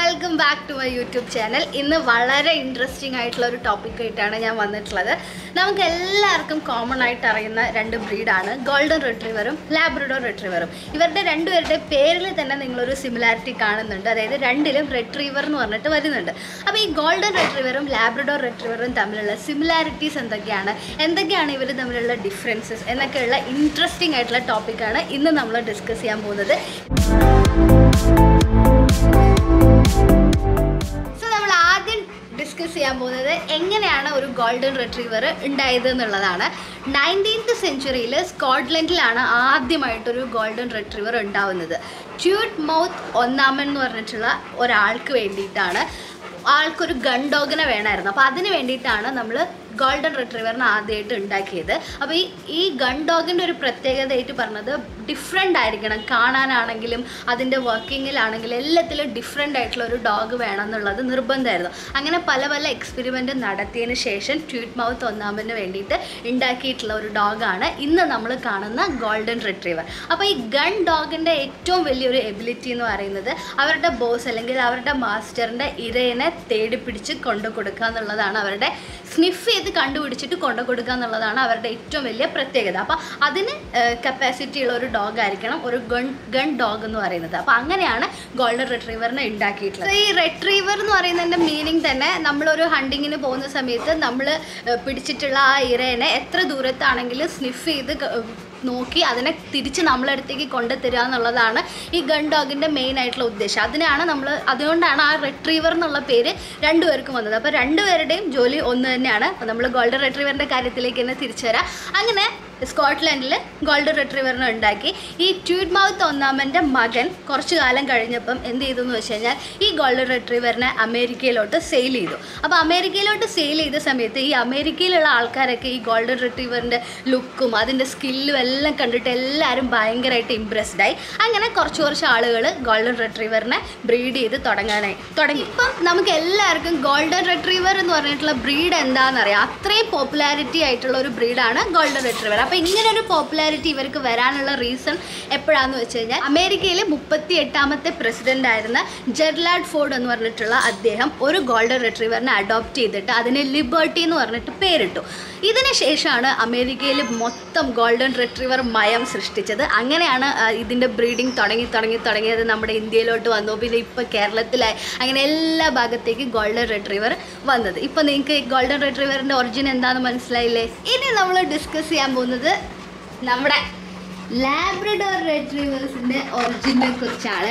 welcome back to my YouTube channel ഇന്ന് വളരെ interesting ആയിട്ടുള്ള ഒരു ടോപ്പിക് ആയിട്ടാണ് ഞാൻ വന്നിട്ടുള്ളത് നമുക്ക് എല്ലാവർക്കും കോമൺ ആയിട്ട് അറിയുന്ന രണ്ട് ബ്രീഡാണ് ഗോൾഡൻ റിട്രീവറും ലാബ്രഡോർ റിട്രീവറും ഇവരുടെ രണ്ടുപേരുടെ പേരിൽ തന്നെ നിങ്ങളൊരു സിമിലാരിറ്റി കാണുന്നുണ്ട് അതായത് രണ്ടിലും റിട്രീവർ എന്ന് പറഞ്ഞിട്ട് വരുന്നുണ്ട് അപ്പോൾ ഈ ഗോൾഡൻ റിട്രീവറും ലാബ്രഡോർ റിട്രീവറും തമ്മിലുള്ള സിമിലാരിറ്റീസ് എന്തൊക്കെയാണ് എന്തൊക്കെയാണ് ഇവർ തമ്മിലുള്ള ഡിഫറൻസസ് എന്നൊക്കെയുള്ള ഇൻട്രസ്റ്റിംഗ് ആയിട്ടുള്ള ടോപ്പിക്കാണ് ഇന്ന് നമ്മൾ ഡിസ്കസ് ചെയ്യാൻ പോകുന്നത് സോ നമ്മൾ ആദ്യം ഡിസ്കസ് ചെയ്യാൻ പോകുന്നത് എങ്ങനെയാണ് ഒരു ഗോൾഡൻ റിട്രീവർ ഉണ്ടായത് എന്നുള്ളതാണ് നയൻറ്റീൻത്ത് സെഞ്ചുറിയിൽ സ്കോട്ട്ലൻഡിലാണ് ആദ്യമായിട്ടൊരു ഗോൾഡൻ റിട്രീവർ ഉണ്ടാവുന്നത് ട്യൂട്ട് മൗത്ത് ഒന്നാമൻ എന്ന് പറഞ്ഞിട്ടുള്ള ഒരാൾക്ക് വേണ്ടിയിട്ടാണ് ആൾക്കൊരു ഗൺ ഡോഗിനെ വേണമായിരുന്നു അപ്പോൾ അതിന് വേണ്ടിയിട്ടാണ് നമ്മൾ ഗോൾഡൻ റിട്രീവറിനെ ആദ്യമായിട്ട് ഉണ്ടാക്കിയത് അപ്പോൾ ഈ ഈ ഗൺ ഡോഗിൻ്റെ ഒരു പ്രത്യേകതയായിട്ട് പറഞ്ഞത് ഡിഫറെൻ്റ് ആയിരിക്കണം കാണാനാണെങ്കിലും അതിൻ്റെ വർക്കിങ്ങിലാണെങ്കിലും എല്ലാത്തിലും ഡിഫറെൻ്റ് ആയിട്ടുള്ള ഒരു ഡോഗ് വേണം എന്നുള്ളത് നിർബന്ധമായിരുന്നു അങ്ങനെ പല പല എക്സ്പെരിമെൻ്റ് നടത്തിയതിന് ശേഷം ട്യൂട്ട് മൗത്ത് ഒന്നാമന് വേണ്ടിയിട്ട് ഉണ്ടാക്കിയിട്ടുള്ള ഒരു ഡോഗാണ് ഇന്ന് നമ്മൾ കാണുന്ന ഗോൾഡൻ റിട്രീവർ അപ്പോൾ ഈ ഗൺ ഡോഗിൻ്റെ ഏറ്റവും വലിയൊരു എബിലിറ്റി എന്ന് പറയുന്നത് അവരുടെ ബോസ് അല്ലെങ്കിൽ അവരുടെ മാസ്റ്ററിൻ്റെ ഇരയെ തേടി പിടിച്ച് കൊണ്ടു കൊടുക്കുക എന്നുള്ളതാണ് അവരുടെ സ്നിഫ് ചെയ്ത് കണ്ടുപിടിച്ചിട്ട് കൊണ്ടു കൊടുക്കുക എന്നുള്ളതാണ് അവരുടെ ഏറ്റവും വലിയ പ്രത്യേകത അപ്പോൾ അതിന് കപ്പാസിറ്റി ഉള്ള ഒരു ഡോഗ് ആയിരിക്കണം ഒരു ഗൺ ഗൺ ഡോഗ് എന്ന് പറയുന്നത് അപ്പോൾ അങ്ങനെയാണ് ഗോൾഡൻ റിട്രീവറിനെ ഉണ്ടാക്കിയിട്ടുള്ളത് So, ഈ റിട്രീവർ എന്ന് പറയുന്നതിൻ്റെ മീനിങ് തന്നെ നമ്മളൊരു ഹണ്ടിങ്ങിന് പോകുന്ന സമയത്ത് നമ്മൾ പിടിച്ചിട്ടുള്ള ആ ഇരേനെ എത്ര ദൂരത്താണെങ്കിലും സ്നിഫ് ചെയ്ത് ക- നോക്കി അതിനെ തിരിച്ച് നമ്മളടുത്തേക്ക് കൊണ്ടുതരിക എന്നുള്ളതാണ് ഈ ഗൺ ഡോഗിൻ്റെ മെയിൻ ആയിട്ടുള്ള ഉദ്ദേശം അതിനാണ് നമ്മൾ അതുകൊണ്ടാണ് ആ റിട്രീവർ എന്നുള്ള പേര് രണ്ടുപേർക്കും വന്നത് അപ്പോൾ രണ്ടുപേരുടെയും ജോലി ഒന്ന് തന്നെയാണ് അപ്പോൾ നമ്മൾ ഗോൾഡൻ റിട്രീവറിൻ്റെ കാര്യത്തിലേക്ക് തന്നെ തിരിച്ചു വരാം അങ്ങനെ സ്കോട്ട്ലൻഡിൽ ഗോൾഡൻ റിട്രീവറിനെ ഉണ്ടാക്കി ഈ ട്യൂഡ് മൗത്ത് ഒന്നാമൻ്റെ മകൻ കുറച്ചു കാലം കഴിഞ്ഞപ്പം എന്ത് ചെയ്തു എന്ന് വെച്ച് കഴിഞ്ഞാൽ ഈ ഗോൾഡൻ റിട്രീവറിനെ അമേരിക്കയിലോട്ട് സെയിൽ ചെയ്തു അപ്പോൾ അമേരിക്കയിലോട്ട് സെയിൽ ചെയ്ത സമയത്ത് ഈ അമേരിക്കയിലുള്ള ആൾക്കാരൊക്കെ ഈ ഗോൾഡൻ റിട്രീവറിൻ്റെ ലുക്കും അതിൻ്റെ സ്കില്ലും എല്ലാം കണ്ടിട്ട് എല്ലാവരും ഭയങ്കരമായിട്ട് ഇമ്പ്രസ്ഡ് ആയി അങ്ങനെ കുറച്ച് കുറച്ച് ആളുകൾ ഗോൾഡൻ റിട്രീവറിനെ ബ്രീഡ് ചെയ്ത് തുടങ്ങാനായി തുടങ്ങി ഇപ്പം നമുക്ക് എല്ലാവർക്കും ഗോൾഡൻ റിട്രീവർ എന്ന് പറഞ്ഞിട്ടുള്ള ബ്രീഡ് എന്താണെന്നറിയാം അത്രയും പോപ്പുലാരിറ്റി ആയിട്ടുള്ള ഒരു ബ്രീഡാണ് ഗോൾഡൻ റിട്രീവർ അപ്പോൾ ഇങ്ങനെ ഒരു പോപ്പുലാരിറ്റി ഇവർക്ക് വരാനുള്ള റീസൺ എപ്പോഴാന്ന് വെച്ച് കഴിഞ്ഞാൽ അമേരിക്കയിലെ മുപ്പത്തി എട്ടാമത്തെ പ്രസിഡന്റ് ആയിരുന്ന ജെർലാഡ് ഫോർഡ് എന്ന് പറഞ്ഞിട്ടുള്ള അദ്ദേഹം ഒരു ഗോൾഡൻ റിട്രീവറിനെ അഡോപ്റ്റ് ചെയ്തിട്ട് അതിന് ലിബർട്ടി എന്ന് പറഞ്ഞിട്ട് പേരിട്ടു ഇതിന് ശേഷമാണ് അമേരിക്കയിൽ മൊത്തം ഗോൾഡൻ റിട്രീവർ മയം സൃഷ്ടിച്ചത് അങ്ങനെയാണ് ആ, ഇതിൻ്റെ ബ്രീഡിങ് തുടങ്ങി തുടങ്ങി തുടങ്ങിയത് നമ്മുടെ ഇന്ത്യയിലോട്ട് വന്നു പിന്നെ ഇപ്പോൾ കേരളത്തിലായി അങ്ങനെ എല്ലാ ഭാഗത്തേക്കും ഗോൾഡൻ റിട്രീവർ വന്നത് ഇപ്പോൾ നിങ്ങൾക്ക് ഗോൾഡൻ റിട്രീവറിൻ്റെ ഒറിജിൻ എന്താണെന്ന് മനസ്സിലായില്ലേ ഇനി നമ്മൾ ഡിസ്കസ് ചെയ്യാൻ പോകുന്നത് നമ്മുടെ ലാബ്രഡോർ റിട്രീവേഴ്സിൻ്റെ ഒറിജിനെ കുറിച്ചാണ്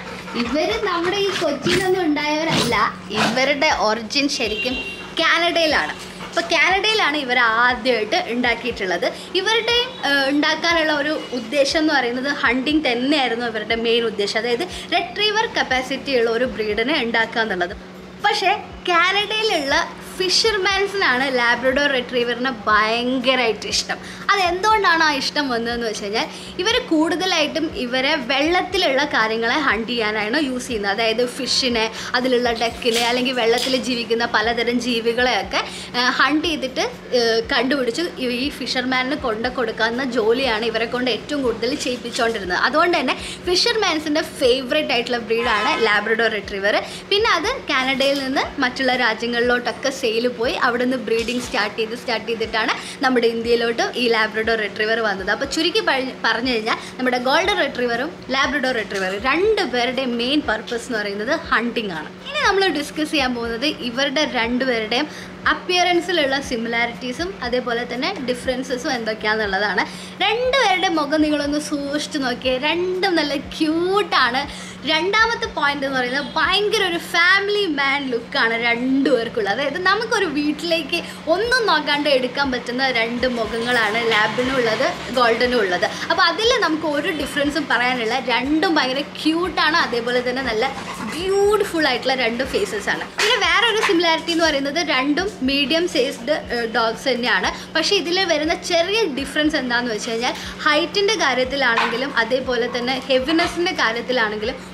ഇവർ നമ്മുടെ ഈ കൊച്ചിയിലൊന്നും ഉണ്ടായവരല്ല ഇവരുടെ ഒറിജിൻ ശരിക്കും കാനഡയിലാണ് ഇപ്പോൾ കാനഡയിലാണ് ഇവർ ആദ്യമായിട്ട് ഉണ്ടാക്കിയിട്ടുള്ളത് ഇവരുടെ ഏഹ്, ഉണ്ടാക്കാനുള്ള ഒരു ഉദ്ദേശം എന്ന് പറയുന്നത് ഹണ്ടിങ് തന്നെയായിരുന്നു ഇവരുടെ മെയിൻ ഉദ്ദേശം അതായത് റെട്രീവർ കപ്പാസിറ്റി ഉള്ള ഒരു ബ്രീഡിനെ ഉണ്ടാക്കുക എന്നുള്ളത് പക്ഷേ കാനഡയിലുള്ള ഫിഷർമാൻസിനാണ് ലാബ്രഡോർ റിട്രീവറിനെ ഭയങ്കരമായിട്ട് ഇഷ്ടം അതെന്തുകൊണ്ടാണ് ആ ഇഷ്ടം വന്നതെന്ന് വെച്ച് കഴിഞ്ഞാൽ ഇവർ കൂടുതലായിട്ടും ഇവരെ വെള്ളത്തിലുള്ള കാര്യങ്ങളെ ഹണ്ട് ചെയ്യാനാണ് യൂസ് ചെയ്യുന്നത് അതായത് ഫിഷിനെ അതിലുള്ള ഡക്കിനെ അല്ലെങ്കിൽ വെള്ളത്തിൽ ജീവിക്കുന്ന പലതരം ജീവികളെയൊക്കെ ഹണ്ട് ചെയ്തിട്ട് ഏഹ്, കണ്ടുപിടിച്ച് ഈ- ഈ ഫിഷർമാനിന് കൊണ്ട് കൊടുക്കാവുന്ന ജോലിയാണ് ഇവരെ കൊണ്ട് ഏറ്റവും കൂടുതൽ ചെയ്യിപ്പിച്ചുകൊണ്ടിരുന്നത് അതുകൊണ്ട് തന്നെ ഫിഷർമാൻസിൻ്റെ ഫേവറേറ്റ് ആയിട്ടുള്ള ബ്രീഡാണ് ലാബ്രഡോർ റിട്രീവർ പിന്നെ അത് കാനഡയിൽ നിന്ന് മറ്റുള്ള രാജ്യങ്ങളിലോട്ടൊക്കെ സെയിൽ പോയി അവിടെ നിന്ന് ബ്രീഡിങ് സ്റ്റാർട്ട് ചെയ്ത് സ്റ്റാർട്ട് ചെയ്തിട്ടാണ് നമ്മുടെ ഇന്ത്യയിലോട്ട് ഈ ലാബ്രഡോർ റിട്രീവർ വന്നത് അപ്പോൾ ചുരുക്കി പഴ- പറഞ്ഞു കഴിഞ്ഞാൽ നമ്മുടെ ഗോൾഡൻ റിട്രീവറും ലാബ്രഡോർ റിട്രീവറും രണ്ട് പേരുടെയും മെയിൻ പർപ്പസ് എന്ന് പറയുന്നത് ഹണ്ടിങ് ആണ് ഇനി നമ്മൾ ഡിസ്കസ് ചെയ്യാൻ പോകുന്നത് ഇവരുടെ രണ്ടുപേരുടെയും അപ്പിയറൻസിലുള്ള സിമിലാരിറ്റീസും അതേപോലെ തന്നെ ഡിഫറൻസസും എന്തൊക്കെയാണെന്നുള്ളതാണ് രണ്ടുപേരുടെ മുഖം നിങ്ങളൊന്ന് സൂക്ഷിച്ച് നോക്കിയാൽ രണ്ടും നല്ല ക്യൂട്ടാണ് രണ്ടാമത്തെ പോയിന്റ് എന്ന് പറയുന്നത് ഭയങ്കര ഒരു ഫാമിലി മാൻ ലുക്കാണ് രണ്ടുപേർക്കുള്ളത് അതായത് നമുക്കൊരു വീട്ടിലേക്ക് ഒന്നും നോക്കാണ്ട് എടുക്കാൻ പറ്റുന്ന രണ്ട് മുഖങ്ങളാണ് ലാബിനും ഉള്ളത് ഗോൾഡനും ഉള്ളത് അപ്പോൾ അതിൽ നമുക്ക് ഒരു ഡിഫറൻസും പറയാനില്ല രണ്ടും ഭയങ്കര ക്യൂട്ടാണ് അതേപോലെ തന്നെ നല്ല ബ്യൂട്ടിഫുൾ ആയിട്ടുള്ള രണ്ട് ഫേസസ് ആണ് പിന്നെ വേറെ ഒരു സിമിലാരിറ്റി എന്ന് പറയുന്നത് രണ്ടും മീഡിയം സൈസ്ഡ് ഡോഗ്സ് തന്നെയാണ് പക്ഷേ ഇതിൽ വരുന്ന ചെറിയ ഡിഫറൻസ് എന്താണെന്ന് വെച്ച് കഴിഞ്ഞാൽ ഹൈറ്റിൻ്റെ കാര്യത്തിലാണെങ്കിലും അതേപോലെ തന്നെ ഹെവിനെസ്സിൻ്റെ കാര്യത്തിലാണെങ്കിലും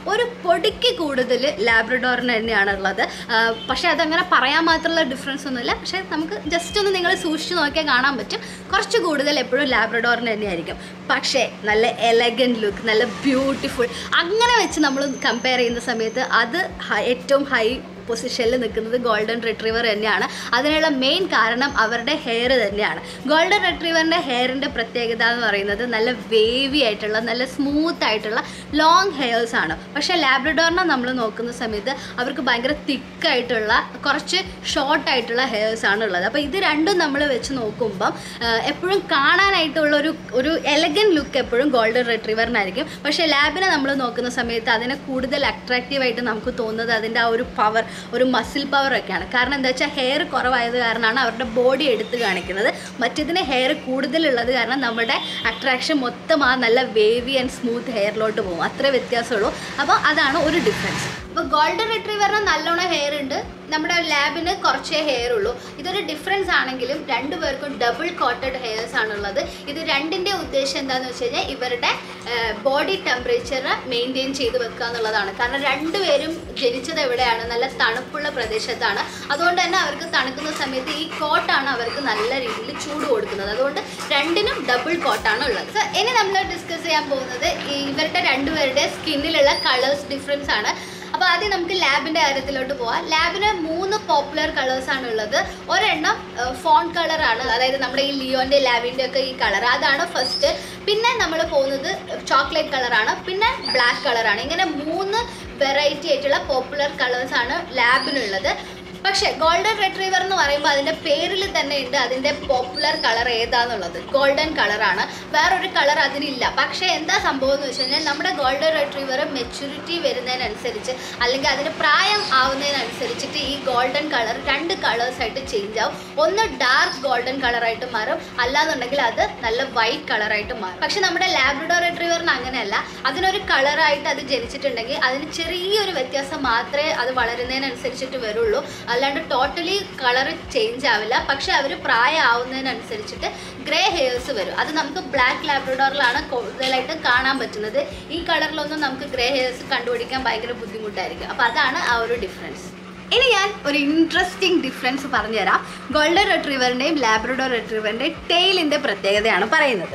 ഒരു പൊടിക്ക് കൂടുതൽ ലാബ്രഡോറിന് തന്നെയാണ് ഉള്ളത് ആ, പക്ഷേ അതങ്ങനെ പറയാൻ മാത്രമുള്ള ഡിഫറൻസ് ഒന്നുമില്ല പക്ഷേ നമുക്ക് ജസ്റ്റ് ഒന്ന് നിങ്ങൾ സൂക്ഷിച്ച് നോക്കിയാൽ കാണാൻ പറ്റും കുറച്ച് കൂടുതൽ എപ്പോഴും ലാബ്രഡോറിന് തന്നെയായിരിക്കും പക്ഷേ നല്ല എലഗൻ ലുക്ക് നല്ല ബ്യൂട്ടിഫുൾ അങ്ങനെ വെച്ച് നമ്മൾ കമ്പയർ ചെയ്യുന്ന സമയത്ത് അത് ഹ- ഏറ്റവും ഹൈ പൊസിഷനിൽ നിൽക്കുന്നത് ഗോൾഡൻ റിട്രീവർ തന്നെയാണ് അതിനുള്ള മെയിൻ കാരണം അവരുടെ ഹെയർ തന്നെയാണ് ഗോൾഡൻ റിട്രീവറിൻ്റെ ഹെയറിൻ്റെ പ്രത്യേകത എന്ന് പറയുന്നത് നല്ല വേവി ആയിട്ടുള്ള നല്ല സ്മൂത്ത് ആയിട്ടുള്ള ലോങ് ഹെയർസ് ആണ് പക്ഷേ ലാബ്രഡോറിനെ നമ്മൾ നോക്കുന്ന സമയത്ത് അവർക്ക് ഭയങ്കര തിക്കായിട്ടുള്ള കുറച്ച് ഷോർട്ട് ആയിട്ടുള്ള ഹെയർസ് ആണ് ഉള്ളത് അപ്പോൾ ഇത് രണ്ടും നമ്മൾ വെച്ച് നോക്കുമ്പം എപ്പോഴും കാണാനായിട്ടുള്ള ഒരു ഒരു എലഗൻ ലുക്ക് എപ്പോഴും ഗോൾഡൻ റിട്രീവറിനായിരിക്കും പക്ഷേ ലാബിനെ നമ്മൾ നോക്കുന്ന സമയത്ത് അതിനെ കൂടുതൽ അട്രാക്റ്റീവായിട്ട് നമുക്ക് തോന്നുന്നത് അതിൻ്റെ ആ ഒരു പവർ ഒരു മസിൽ പവർ ഒക്കെയാണ് കാരണം എന്താ വെച്ചാൽ ഹെയർ കുറവായത് കാരണമാണ് അവരുടെ ബോഡി എടുത്ത് കാണിക്കുന്നത് മറ്റേതിന് ഹെയർ കൂടുതലുള്ളത് കാരണം നമ്മുടെ അട്രാക്ഷൻ മൊത്തം ആ നല്ല വേവി ആൻഡ് സ്മൂത്ത് ഹെയറിലോട്ട് പോകും അത്രേ വ്യത്യാസമുള്ളൂ അപ്പോൾ അതാണ് ഒരു ഡിഫറൻസ് അപ്പോൾ ഗോൾഡൻ റിട്രീവറിന് നല്ലോണം ഹെയർ ഉണ്ട് നമ്മുടെ ലാബിന് കുറച്ചേ ഹെയർ ഉള്ളൂ ഇതൊരു ഡിഫറൻസ് ആണെങ്കിലും രണ്ടുപേർക്കും ഡബിൾ കോട്ടഡ് ഹെയർസ് ആണുള്ളത് ഇത് രണ്ടിൻ്റെ ഉദ്ദേശം എന്താണെന്ന് വെച്ച് കഴിഞ്ഞാൽ ഇവരുടെ ബോഡി ടെമ്പറേച്ചർ മെയിൻറ്റെയിൻ ചെയ്ത് വെക്കുക എന്നുള്ളതാണ് കാരണം രണ്ടുപേരും ജനിച്ചത് എവിടെയാണ് നല്ല തണുപ്പുള്ള പ്രദേശത്താണ് അതുകൊണ്ട് തന്നെ അവർക്ക് തണുക്കുന്ന സമയത്ത് ഈ കോട്ടാണ് അവർക്ക് നല്ല രീതിയിൽ ചൂട് കൊടുക്കുന്നത് അതുകൊണ്ട് രണ്ടിനും ഡബിൾ കോട്ടാണ് ഉള്ളത് So, ഇനി നമ്മൾ ഡിസ്കസ് ചെയ്യാൻ പോകുന്നത് ഈ ഇവരുടെ രണ്ടുപേരുടെ സ്കിന്നിലുള്ള കളേഴ്സ് ഡിഫറൻസ് ആണ് അപ്പോൾ ആദ്യം നമുക്ക് ലാബിൻ്റെ കാര്യത്തിലോട്ട് പോവാം ലാബിന് മൂന്ന് പോപ്പുലർ കളേഴ്സ് ആണ് ഉള്ളത് ഒരെണ്ണം ഫോൺ കളറാണ് അതായത് നമ്മുടെ ഈ ലിയോൻ്റെ ലാബിൻ്റെ ഒക്കെ ഈ കളർ അതാണ് ഫസ്റ്റ് പിന്നെ നമ്മൾ പോകുന്നത് ചോക്ലേറ്റ് കളറാണ് പിന്നെ ബ്ലാക്ക് കളറാണ് ഇങ്ങനെ മൂന്ന് വെറൈറ്റി ആയിട്ടുള്ള പോപ്പുലർ കളേഴ്സ് ആണ് ലാബിനുള്ളത് പക്ഷേ ഗോൾഡൻ റിട്രീവർ എന്ന് പറയുമ്പോൾ അതിൻ്റെ പേരിൽ തന്നെ ഉണ്ട് അതിൻ്റെ പോപ്പുലർ കളർ ഏതാന്നുള്ളത് ഗോൾഡൻ കളറാണ് വേറൊരു കളർ അതിനില്ല പക്ഷേ എന്താ സംഭവം എന്ന് വെച്ച് കഴിഞ്ഞാൽ നമ്മുടെ ഗോൾഡൻ റിട്രീവർ മെച്യൂരിറ്റി വരുന്നതിനനുസരിച്ച് അല്ലെങ്കിൽ അതിന് പ്രായം ആവുന്നതിനനുസരിച്ചിട്ട് ഈ ഗോൾഡൻ കളർ രണ്ട് കളേഴ്സായിട്ട് ചേഞ്ച് ആവും ഒന്ന് ഡാർക്ക് ഗോൾഡൻ കളറായിട്ട് മാറും അല്ലാന്നുണ്ടെങ്കിൽ അത് നല്ല വൈറ്റ് കളറായിട്ട് മാറും പക്ഷെ നമ്മുടെ ലാബ്രഡോർ റിട്രീവറിന് അങ്ങനെയല്ല അതിനൊരു കളറായിട്ട് അത് ജനിച്ചിട്ടുണ്ടെങ്കിൽ അതിന് ചെറിയൊരു വ്യത്യാസം മാത്രമേ അത് വളരുന്നതിനനുസരിച്ചിട്ട് വരുള്ളൂ അല്ലാണ്ട് ടോട്ടലി കളർ ചേഞ്ച് ആവില്ല പക്ഷെ അവർ പ്രായമാവുന്നതിനനുസരിച്ചിട്ട് ഗ്രേ ഹെയർസ് വരും അത് നമുക്ക് ബ്ലാക്ക് ലാബ്രഡോറിലാണ് കൂടുതലായിട്ട് കാണാൻ പറ്റുന്നത് ഈ കളറിലൊന്നും നമുക്ക് ഗ്രേ ഹെയർസ് കണ്ടുപിടിക്കാൻ ഭയങ്കര ബുദ്ധിമുട്ടായിരിക്കും അപ്പോൾ അതാണ് ആ ഒരു ഡിഫറൻസ് ഇനി ഞാൻ ഒരു ഇൻട്രസ്റ്റിംഗ് ഡിഫറൻസ് പറഞ്ഞുതരാം ഗോൾഡൻ റിട്രീവറിൻ്റെയും ലാബ്രഡോർ റിട്രീവറിൻ്റെയും ടെയിലിൻ്റെ പ്രത്യേകതയാണ് പറയുന്നത്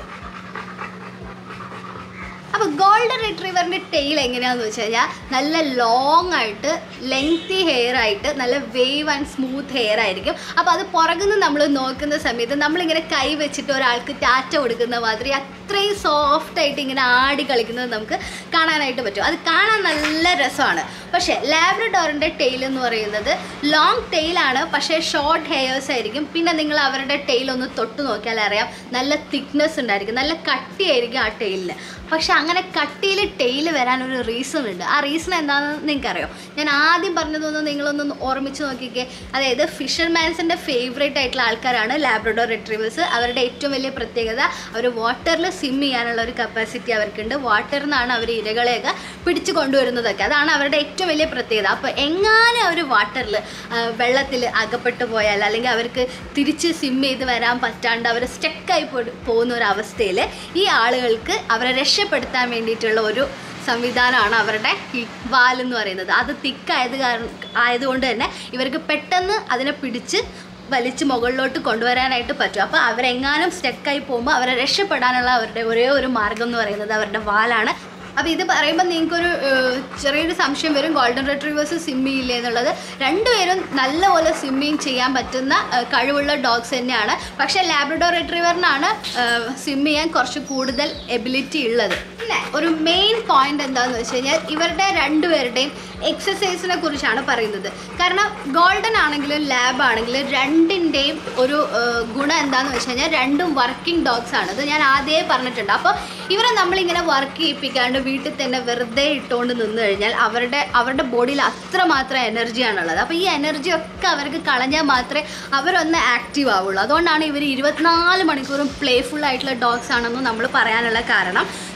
അപ്പോൾ ഗോൾഡൻ റിട്രീവറിൻ്റെ ടെയിൽ എങ്ങനെയാണെന്ന് വെച്ച് കഴിഞ്ഞാൽ നല്ല ലോങ് ആയിട്ട് ലെങ്തി ഹെയർ ആയിട്ട് നല്ല വേവ് ആൻഡ് സ്മൂത്ത് ഹെയർ ആയിരിക്കും അപ്പോൾ അത് പുറകുനിന്ന് നമ്മൾ നോക്കുന്ന സമയത്ത് നമ്മളിങ്ങനെ കൈ വെച്ചിട്ട് ഒരാൾക്ക് ടാറ്റ കൊടുക്കുന്ന മാതിരി അത്രയും സോഫ്റ്റ് ആയിട്ട് ഇങ്ങനെ ആടി കളിക്കുന്നത് നമുക്ക് കാണാനായിട്ട് പറ്റും അത് കാണാൻ നല്ല രസമാണ് പക്ഷേ ലാബ്രഡോറിൻ്റെ ടെയിൽ എന്ന് പറയുന്നത് ലോങ് ടെയിലാണ് പക്ഷേ ഷോർട്ട് ഹെയർസ് ആയിരിക്കും പിന്നെ നിങ്ങൾ അവരുടെ ടെയിൽ ഒന്ന് തൊട്ട് നോക്കിയാൽ അറിയാം നല്ല തിക്നെസ് ഉണ്ടായിരിക്കും നല്ല കട്ടിയായിരിക്കും ആ ടെയിലിന് പക്ഷെ അങ്ങനെ കട്ടിയിൽ ടെയിൽ വരാൻ ഒരു റീസൺ ഉണ്ട് ആ റീസൺ എന്താണെന്ന് നിങ്ങൾക്കറിയോ ഞാൻ ആദ്യം പറഞ്ഞതൊന്ന് നിങ്ങളൊന്ന് ഓർമ്മിച്ച് നോക്കിക്കേ അതായത് ഫിഷർമാൻസിൻ്റെ ഫേവറേറ്റ് ആയിട്ടുള്ള ആൾക്കാരാണ് ലാബ്രഡോർ റിട്രീവേഴ്സ് അവരുടെ ഏറ്റവും വലിയ പ്രത്യേകത അവർ വാട്ടറിൽ സ്വിം ചെയ്യാനുള്ള ഒരു കപ്പാസിറ്റി അവർക്കുണ്ട് വാട്ടറിൽ നിന്നാണ് അവർ ഇരകളെയൊക്കെ പിടിച്ചു കൊണ്ടുവരുന്നതൊക്കെ അതാണ് അവരുടെ ഏറ്റവും വലിയ പ്രത്യേകത അപ്പോൾ എങ്ങാനും അവർ വാട്ടറിൽ വെള്ളത്തിൽ അകപ്പെട്ടു പോയാൽ അല്ലെങ്കിൽ അവർക്ക് തിരിച്ച് സ്വിം ചെയ്ത് വരാൻ പറ്റാണ്ട് അവർ സ്റ്റക്കായി പോകുന്ന ഒരു അവസ്ഥയിൽ ഈ ആളുകൾക്ക് അവരെ രക്ഷപ്പെടുത്താൻ വേണ്ടിയിട്ടുള്ള ഒരു സംവിധാനമാണ് അവരുടെ ഈ വാലെന്ന് പറയുന്നത് അത് തിക്കായത് കാരണം ആയതുകൊണ്ട് തന്നെ ഇവർക്ക് പെട്ടെന്ന് അതിനെ പിടിച്ച് വലിച്ച് മുകളിലോട്ട് കൊണ്ടുവരാനായിട്ട് പറ്റും അപ്പോൾ അവരെങ്ങാനും സ്റ്റക്കായി പോകുമ്പോൾ അവരെ രക്ഷപ്പെടാനുള്ള അവരുടെ ഒരേ ഒരു മാർഗം എന്ന് പറയുന്നത് അവരുടെ വാലാണ് അപ്പോൾ ഇത് പറയുമ്പോൾ നിങ്ങൾക്കൊരു ഏഹ്, ചെറിയൊരു സംശയം വരും ഗോൾഡൻ റിട്രീവേഴ്സ് സ്വിം ചെയ്യില്ല എന്നുള്ളത് രണ്ടുപേരും നല്ലപോലെ സ്വിമ്മിങ് ചെയ്യാൻ പറ്റുന്ന ഏഹ്, കഴിവുള്ള ഡോഗ്സ് തന്നെയാണ് പക്ഷേ ലാബ്രഡോർ റിട്രീവറിനാണ് സ്വിം ചെയ്യാൻ കുറച്ച് കൂടുതൽ എബിലിറ്റി ഉള്ളത് പിന്നെ ഒരു മെയിൻ പോയിന്റ് എന്താണെന്ന് വെച്ച് കഴിഞ്ഞാൽ ഇവരുടെ രണ്ടുപേരുടെയും എക്സസൈസിനെ കുറിച്ചാണ് പറയുന്നത് കാരണം ഗോൾഡൻ ആണെങ്കിലും ലാബ് ആണെങ്കിലും രണ്ടിൻ്റെയും ഒരു ഏഹ്, ഗുണം എന്താണെന്ന് വെച്ച് കഴിഞ്ഞാൽ രണ്ടും വർക്കിംഗ് ഡോഗ്സ് ആണ് ഇത് ഞാൻ ആദ്യമേ പറഞ്ഞിട്ടുണ്ട് അപ്പോൾ ഇവരെ നമ്മളിങ്ങനെ വർക്ക് ചെയ്യിപ്പിക്കാണ്ട് വീട്ടിൽ തന്നെ വെറുതെ ഇട്ടുകൊണ്ട് നിന്ന് കഴിഞ്ഞാൽ അവരുടെ അവരുടെ ബോഡിയിൽ അത്രമാത്രം എനർജിയാണുള്ളത് അപ്പോൾ ഈ എനർജി ഒക്കെ അവർക്ക് കളഞ്ഞാൽ മാത്രമേ അവരൊന്ന് ആക്റ്റീവ് ആവുള്ളൂ അതുകൊണ്ടാണ് ഇവർ ഇരുപത്തിനാല് മണിക്കൂറും പ്ലേഫുൾ ആയിട്ടുള്ള ഡോഗ്സ് ആണെന്ന് നമ്മൾ പറയാനുള്ള കാരണം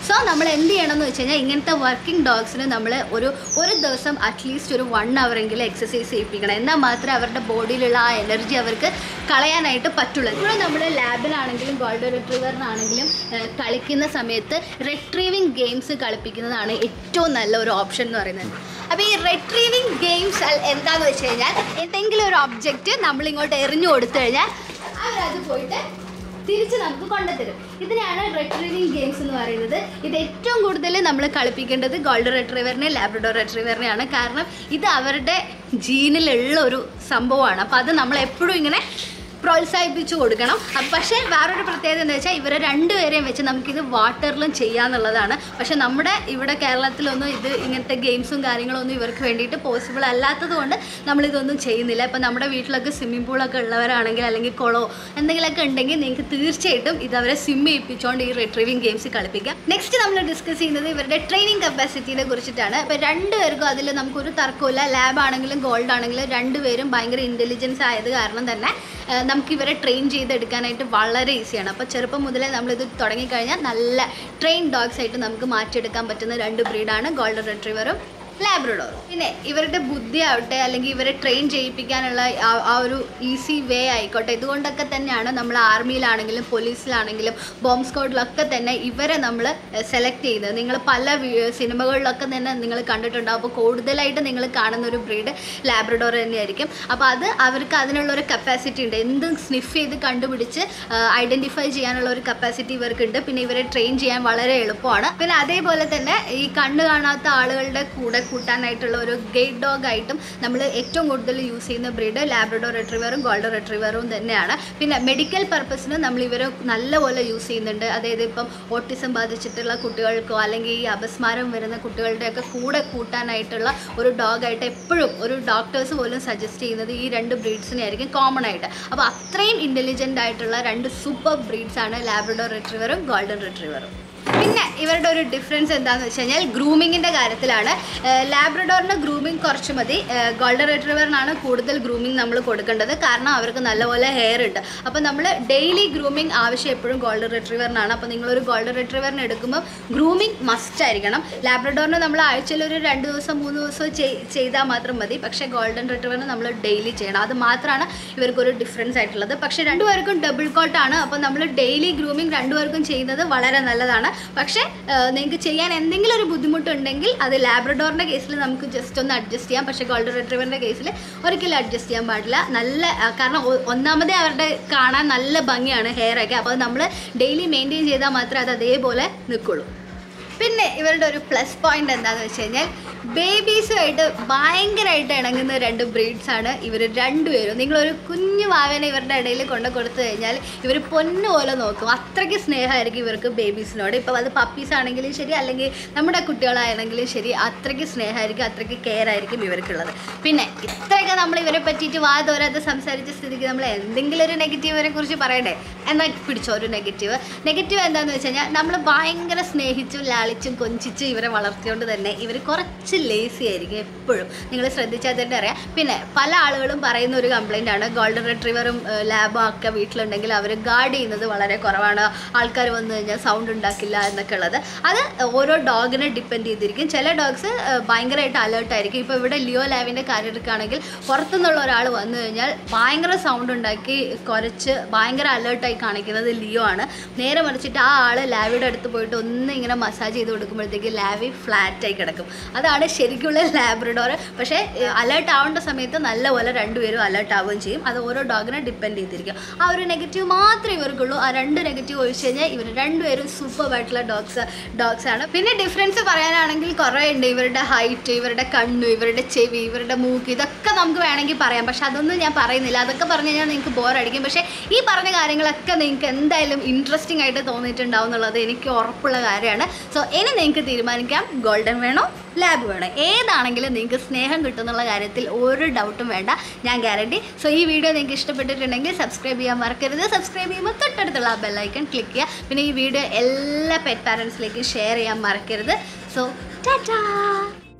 സോ നമ്മൾ എന്ത് ചെയ്യണം എന്ന് വെച്ച് കഴിഞ്ഞാൽ ഇങ്ങനത്തെ വർക്കിംഗ് ഡോഗ്സിന് നമ്മൾ ഒരു ഒരു ദിവസം അറ്റ്ലീസ്റ്റ് ഒരു വൺ അവറെങ്കിലും എക്സസൈസ് ചെയ്യിപ്പിക്കണം എന്നാൽ മാത്രമേ അവരുടെ ബോഡിയിലുള്ള ആ എനർജി അവർക്ക് കളയാനായിട്ട് പറ്റുള്ളൂ ഇപ്പോൾ നമ്മൾ ലാബിലാണെങ്കിലും ഗോൾഡ് റിട്രീവറിനാണെങ്കിലും കളിക്കുന്ന സമയത്ത് റിട്രീവിങ് ഗെയിംസ് കളിപ്പിക്കുന്നതാണ് ഏറ്റവും നല്ല ഒരു ഓപ്ഷൻ എന്ന് പറയുന്നത് അപ്പോൾ ഈ റിട്രീവിങ് ഗെയിംസ് എന്താണെന്ന് വെച്ച് കഴിഞ്ഞാൽ എന്തെങ്കിലും ഒരു ഒബ്ജക്റ്റ് നമ്മൾ ഇങ്ങോട്ട് എറിഞ്ഞു കൊടുത്തു കഴിഞ്ഞാൽ അവരത് പോയിട്ട് തിരിച്ച് നമുക്ക് കൊണ്ടുതരും ഇതിനാണ് റിട്രീവിങ് ഗെയിംസ് എന്ന് പറയുന്നത് ഇത് ഏറ്റവും കൂടുതൽ നമ്മൾ കളിപ്പിക്കേണ്ടത് ഗോൾഡ് റിട്രീവറിനെ ലാബ്രഡോർ റിട്രീവറിനെയാണ് കാരണം ഇത് അവരുടെ ജീനിലുള്ള ഒരു സംഭവമാണ് അപ്പോൾ അത് നമ്മൾ എപ്പോഴും ഇങ്ങനെ പ്രോത്സാഹിപ്പിച്ചു കൊടുക്കണം അപ്പ- പക്ഷേ വേറൊരു പ്രത്യേകത എന്ന് വെച്ചാൽ ഇവരെ രണ്ടുപേരെയും വെച്ച് നമുക്കിത് വാട്ടറിലും ചെയ്യാന്നുള്ളതാണ് പക്ഷേ നമ്മുടെ ഇവിടെ കേരളത്തിലൊന്നും ഇത് ഇങ്ങനത്തെ ഗെയിംസും കാര്യങ്ങളൊന്നും ഇവർക്ക് വേണ്ടിയിട്ട് പോസിബിൾ അല്ലാത്തത് കൊണ്ട് നമ്മളിതൊന്നും ചെയ്യുന്നില്ല ഇപ്പം നമ്മുടെ വീട്ടിലൊക്കെ സ്വിമ്മിംഗ് പൂളൊക്കെ ഉള്ളവരാണെങ്കിൽ അല്ലെങ്കിൽ കുളമോ എന്തെങ്കിലുമൊക്കെ ഉണ്ടെങ്കിൽ നിങ്ങൾക്ക് തീർച്ചയായിട്ടും ഇത് അവരെ സ്വിം ചെയ്യിപ്പിച്ചുകൊണ്ട് ഈ റിട്രീവിങ് ഗെയിംസ് കളിപ്പിക്കാം നെക്സ്റ്റ് നമ്മൾ ഡിസ്കസ് ചെയ്യുന്നത് ഇവരുടെ ട്രെയിനിങ് കപ്പാസിറ്റിനെ കുറിച്ചിട്ടാണ് അപ്പോൾ രണ്ടുപേർക്കും അതിൽ നമുക്കൊരു തർക്കമില്ല ലാബ് ആണെങ്കിലും ഗോൾഡ് ആണെങ്കിലും രണ്ടുപേരും ഭയങ്കര ഇൻ്റലിജൻസ് ആയത് കാരണം തന്നെ ആ, നമുക്ക് ഇവരെ ട്രെയിൻ ചെയ്തെടുക്കാനായിട്ട് വളരെ ഈസിയാണ് അപ്പോൾ ചെറുപ്പം മുതലേ നമ്മളിത് തുടങ്ങിക്കഴിഞ്ഞാൽ നല്ല ട്രെയിൻ ഡോഗ്സ് ആയിട്ട് നമുക്ക് മാറ്റിയെടുക്കാൻ പറ്റുന്ന രണ്ട് ബ്രീഡാണ് ഗോൾഡൻ റിട്രീവറും ലാബ്രഡോറും പിന്നെ ഇവരുടെ ബുദ്ധി ആവട്ടെ അല്ലെങ്കിൽ ഇവരെ ട്രെയിൻ ചെയ്യിപ്പിക്കാനുള്ള ആ- ആ ഒരു ഈസി വേ ആയിക്കോട്ടെ ഇതുകൊണ്ടൊക്കെ തന്നെയാണ് നമ്മൾ ആർമിയിലാണെങ്കിലും പോലീസിലാണെങ്കിലും ബോംബ് സ്ക്വാഡിലൊക്കെ തന്നെ ഇവരെ നമ്മൾ സെലക്ട് ചെയ്യുന്നത് നിങ്ങൾ പല വി- സിനിമകളിലൊക്കെ തന്നെ നിങ്ങൾ കണ്ടിട്ടുണ്ടാവും അപ്പോൾ കൂടുതലായിട്ട് നിങ്ങൾ കാണുന്ന ഒരു ബ്രീഡ് ലാബ്രഡോർ തന്നെയായിരിക്കും അപ്പോൾ അത് അവർക്ക് അതിനുള്ള ഒരു കപ്പാസിറ്റി ഉണ്ട് എന്തും സ്നിഫ് ചെയ്ത് കണ്ടുപിടിച്ച് ഐഡൻറ്റിഫൈ ചെയ്യാനുള്ള ഒരു കപ്പാസിറ്റി ഇവർക്കുണ്ട് പിന്നെ ഇവരെ ട്രെയിൻ ചെയ്യാൻ വളരെ എളുപ്പമാണ് പിന്നെ അതേപോലെ തന്നെ ഈ കണ്ണ് കാണാത്ത ആളുകളുടെ കൂടെ കൂട്ടാനായിട്ടുള്ള ഒരു ഗൈഡ് ഡോഗ് ആയിട്ടും നമ്മൾ ഏറ്റവും കൂടുതൽ യൂസ് ചെയ്യുന്ന ബ്രീഡ് ലാബ്രഡോർ റിട്രീവറും ഗോൾഡൻ റിട്രീവറും തന്നെയാണ് പിന്നെ മെഡിക്കൽ പർപ്പസിന് നമ്മൾ ഇവരെ നല്ലപോലെ യൂസ് ചെയ്യുന്നുണ്ട് അതായത് ഇപ്പം ഓട്ടിസം ബാധിച്ചിട്ടുള്ള കുട്ടികൾക്കോ അല്ലെങ്കിൽ ഈ അപസ്മാരം വരുന്ന കുട്ടികളുടെയൊക്കെ കൂടെ കൂട്ടാനായിട്ടുള്ള ഒരു ഡോഗായിട്ട് എപ്പോഴും ഒരു ഡോക്ടേഴ്സ് പോലും സജസ്റ്റ് ചെയ്യുന്നത് ഈ രണ്ട് ബ്രീഡ്സിനെ ആയിരിക്കും കോമൺ ആയിട്ട് അപ്പോൾ അത്രയും ഇൻ്റലിജൻ്റ് ആയിട്ടുള്ള രണ്ട് സൂപ്പർ ബ്രീഡ്സ് ആണ് ലാബ്രഡോർ റിട്രീവറും ഗോൾഡൻ റിട്രീവറും പിന്നെ ഇവരുടെ ഒരു ഡിഫറൻസ് എന്താണെന്ന് വെച്ച് കഴിഞ്ഞാൽ ഗ്രൂമിങ്ങിൻ്റെ കാര്യത്തിലാണ് ലാബ്രഡോറിന് ഗ്രൂമിങ് കുറച്ച് മതി ഗോൾഡൻ റിട്രീവറിനാണ് കൂടുതൽ ഗ്രൂമിങ് നമ്മൾ കൊടുക്കേണ്ടത് കാരണം അവർക്ക് നല്ലപോലെ ഹെയർ ഉണ്ട് അപ്പോൾ നമ്മൾ ഡെയിലി ഗ്രൂമിങ് ആവശ്യം എപ്പോഴും ഗോൾഡൻ റിട്രീവറിനാണ് അപ്പോൾ നിങ്ങളൊരു ഗോൾഡൻ റിട്രീവറിന് എടുക്കുമ്പോൾ ഗ്രൂമിങ് മസ്റ്റ് ആയിരിക്കണം ലാബ്രഡോറിന് നമ്മൾ ആഴ്ചയിൽ ഒരു രണ്ട് ദിവസം മൂന്ന് ദിവസം ചെയ്താൽ മാത്രം മതി പക്ഷേ ഗോൾഡൻ റിട്രീവറിന് നമ്മൾ ഡെയിലി ചെയ്യണം അത് മാത്രമാണ് ഇവർക്കൊരു ഡിഫറൻസ് ആയിട്ടുള്ളത് പക്ഷേ രണ്ടുപേർക്കും ഡബിൾ കോട്ടാണ് അപ്പോൾ നമ്മൾ ഡെയിലി ഗ്രൂമിങ് രണ്ടുപേർക്കും ചെയ്യുന്നത് വളരെ നല്ലതാണ് പക്ഷേ നിങ്ങൾക്ക് ചെയ്യാൻ എന്തെങ്കിലും ഒരു ബുദ്ധിമുട്ടുണ്ടെങ്കിൽ അത് ലാബ്രഡോറിൻ്റെ കേസിൽ നമുക്ക് ജസ്റ്റ് ഒന്ന് അഡ്ജസ്റ്റ് ചെയ്യാം പക്ഷേ ഗോൾഡൻ റിട്രീവറിൻ്റെ കേസിൽ ഒരിക്കലും അഡ്ജസ്റ്റ് ചെയ്യാൻ പാടില്ല നല്ല ആ, കാരണം ഒ- ഒന്നാമതേ അവരുടെ കാണാൻ നല്ല ഭംഗിയാണ് ഹെയർ ഒക്കെ അപ്പോൾ നമ്മൾ ഡെയിലി മെയിൻറ്റെയിൻ ചെയ്താൽ മാത്രമേ അത് അതേപോലെ നിൽക്കുള്ളൂ പിന്നെ ഇവരുടെ ഒരു പ്ലസ് പോയിന്റ് എന്താണെന്ന് വെച്ച് കഴിഞ്ഞാൽ ബേബീസുമായിട്ട് ഭയങ്കരമായിട്ട് ഇണങ്ങുന്ന രണ്ട് ബ്രീഡ്സ് ആണ് ഇവർ രണ്ടുപേരും നിങ്ങളൊരു കുഞ്ഞു വാവനെ ഇവരുടെ ഇടയിൽ കൊണ്ട് കൊടുത്തു കഴിഞ്ഞാൽ ഇവർ പൊന്നു പോലെ നോക്കും അത്രയ്ക്ക് സ്നേഹമായിരിക്കും ഇവർക്ക് ബേബീസിനോട് ഇപ്പോൾ അത് പപ്പീസ് ആണെങ്കിലും ശരി അല്ലെങ്കിൽ നമ്മുടെ കുട്ടികളാണെങ്കിലും ശരി അത്രയ്ക്ക് സ്നേഹമായിരിക്കും അത്രയ്ക്ക് കെയർ ആയിരിക്കും ഇവർക്കുള്ളത് പിന്നെ ഇത്രയൊക്കെ നമ്മൾ ഇവരെ പറ്റിയിട്ട് വാ തോരാതെ സംസാരിച്ച സ്ഥിതിക്ക് നമ്മൾ എന്തെങ്കിലും ഒരു നെഗറ്റീവിനെ കുറിച്ച് പറയണ്ടേ എന്നാൽ പിടിച്ചോ ഒരു നെഗറ്റീവ് നെഗറ്റീവ് എന്താണെന്ന് വെച്ച് കഴിഞ്ഞാൽ നമ്മൾ ഭയങ്കര സ്നേഹിച്ചും ലാളിച്ചും കൊഞ്ചിച്ചും ഇവരെ വളർത്തിയോണ്ട് തന്നെ ഇവർ കുറച്ച് ലേസി ആയിരിക്കും എപ്പോഴും നിങ്ങൾ ശ്രദ്ധിച്ചാൽ തന്നെ അറിയാം പിന്നെ പല ആളുകളും പറയുന്ന ഒരു കംപ്ലൈൻ്റ് ആണ് ഗോൾഡൻ റിട്രീവറും ലാബും ഒക്കെ വീട്ടിലുണ്ടെങ്കിൽ അവർ ഗാർഡ് ചെയ്യുന്നത് വളരെ കുറവാണ് ആൾക്കാർ വന്നു കഴിഞ്ഞാൽ സൗണ്ട് ഉണ്ടാക്കില്ല എന്നൊക്കെ ഉള്ളത് അത് ഓരോ ഡോഗിനെ ഡിപ്പെൻഡ് ചെയ്തിരിക്കും ചില ഡോഗ്സ് ഭയങ്കരമായിട്ട് അലേർട്ട് ആയിരിക്കും ഇപ്പോൾ ഇവിടെ ലിയോ ലാബിൻ്റെ കാര്യം എടുക്കുകയാണെങ്കിൽ പുറത്തുനിന്നുള്ള ഒരാൾ വന്നു കഴിഞ്ഞാൽ ഭയങ്കര സൗണ്ട് ഉണ്ടാക്കി കുരച്ച് ഭയങ്കര അലേർട്ടായി കാണിക്കുന്നത് ലിയോ ആണ് നേരെ മറിച്ചിട്ട് ആ ആൾ ലാവിയുടെ അടുത്ത് പോയിട്ട് ഒന്ന് ഇങ്ങനെ മസാജ് ചെയ്ത് കൊടുക്കുമ്പോഴത്തേക്ക് ലാവി ഫ്ലാറ്റായി കിടക്കും അതാണ് ശരിക്കുള്ള ലാബ്രഡോർ പക്ഷേ അലേർട്ട് ആവേണ്ട സമയത്ത് നല്ലപോലെ രണ്ടുപേരും അലേർട്ട് ആവുകയും ചെയ്യും അത് ഓരോ ഡോഗിനെ ഡിപ്പെൻഡ് ചെയ്തിരിക്കും ആ ഒരു നെഗറ്റീവ് മാത്രമേ ഇവർക്കുള്ളൂ ആ രണ്ട് നെഗറ്റീവ് ഒഴിച്ച് കഴിഞ്ഞാൽ ഇവർ രണ്ടുപേരും സൂപ്പർ ആയിട്ടുള്ള ഡോഗ്സ് ഡോഗ്സ് ആണ് പിന്നെ ഡിഫറൻസ് പറയാനാണെങ്കിൽ കുറേ ഉണ്ട് ഇവരുടെ ഹൈറ്റ് ഇവരുടെ കണ്ണു ഇവരുടെ ചെവി ഇവരുടെ മൂക്ക് ഇതൊക്കെ നമുക്ക് വേണമെങ്കിൽ പറയാം പക്ഷെ അതൊന്നും ഞാൻ പറയുന്നില്ല അതൊക്കെ പറഞ്ഞു കഴിഞ്ഞാൽ നിങ്ങൾക്ക് ബോറടിക്കും പക്ഷേ ഈ പറഞ്ഞ കാര്യങ്ങളൊക്കെ നിങ്ങൾക്ക് എന്തായാലും ഇൻട്രസ്റ്റിംഗ് ആയിട്ട് തോന്നിയിട്ടുണ്ടാവും എന്നുള്ളത് എനിക്ക് ഉറപ്പുള്ള കാര്യമാണ് സോ ഇനി നിങ്ങൾക്ക് തീരുമാനിക്കാം ഗോൾഡൻ വേണോ ലാബ് വേണം ഏതാണെങ്കിലും നിങ്ങൾക്ക് സ്നേഹം കിട്ടുന്നുള്ള കാര്യത്തിൽ ഒരു ഡൗട്ടും വേണ്ട ഞാൻ ഗ്യാരണ്ടി സോ ഈ വീഡിയോ നിങ്ങൾക്ക് ഇഷ്ടപ്പെട്ടിട്ടുണ്ടെങ്കിൽ സബ്സ്ക്രൈബ് ചെയ്യാൻ മറക്കരുത് സബ്സ്ക്രൈബ് ചെയ്യുമ്പോൾ തൊട്ടടുത്തുള്ള ആ ബെല്ലൈക്കൺ ക്ലിക്ക് ചെയ്യുക പിന്നെ ഈ വീഡിയോ എല്ലാ പെറ്റ് പാരൻസിലേക്കും ഷെയർ ചെയ്യാൻ മറക്കരുത് സോ ടാറ്റാ